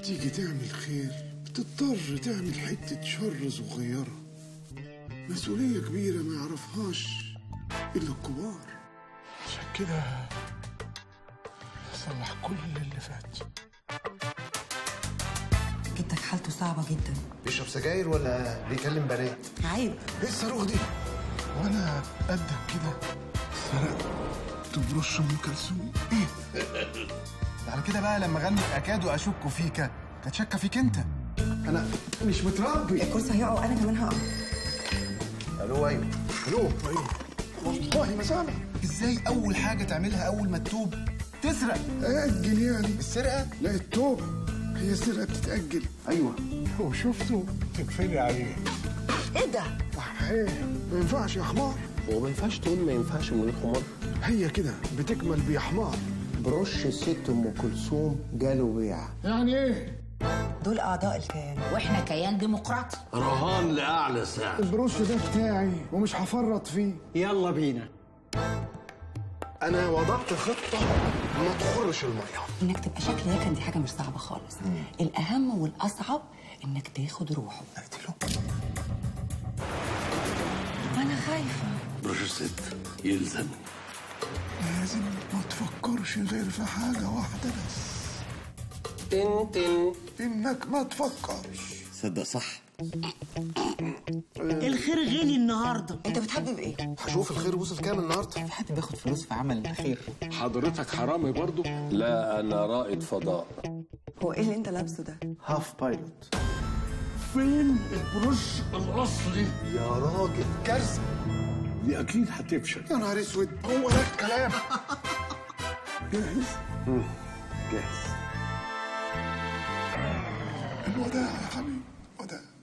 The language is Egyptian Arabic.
تيجي تعمل خير بتضطر تعمل حتة شر صغيرة مسؤولية كبيرة ما يعرفهاش إلا الكبار عشان كده صلح كل اللي فات جدك حالته صعبة جدا بيشرب سجاير ولا بيكلم بنات عيب ايه الصاروخ دي؟ وانا قدك كده سرقت برش ام كلثوم ايه؟ على كده بقى لما غني اكاد اشك فيك كانت شاكه فيك انت انا مش متربي الكرسي هيقع وانا كمان هقع الو ايوه الو ايوه والله ما سامع ازاي اول حاجه تعملها اول ما تتوب تسرق اجل يعني السرقه لا التوبة هي السرقة بتتأجل ايوه هو شفته تكفلي عليه ايه ده؟ ايه ما ينفعش يا حمار هو ما ينفعش تقول ما ينفعش من غير حمار هي كده بتكمل بيا حمار برش الست ام كلثوم جاله بيع يعني ايه دول اعضاء الكيان واحنا كيان ديمقراطي رهان لأعلى سعر البروش ده بتاعي ومش هفرط فيه يلا بينا انا وضعت خطة ما تخرش المية انك تبقى شكل يكن دي حاجة مش صعبة خالص الاهم والاصعب انك تاخد روحه اقتله انا خايفة برش الست يلزم لازم ما تفكرش غير في حاجة واحدة بس تن تن انك ما تفكرش صدق صح الخير غلي النهارده انت بتحب بايه؟ هشوف الخير وصل كام النهارده في حد بياخد فلوس في عمل الخير حضرتك حرامي برضو لا أنا رائد فضاء هو ايه اللي انت لابسه ده؟ هاف بايلوت فين البرش الأصلي يا راجل كارثه دي أكيد هتفشل يا نهار اسود هو ده الكلام جاهز جاهز الوداع يا حبيبي وداع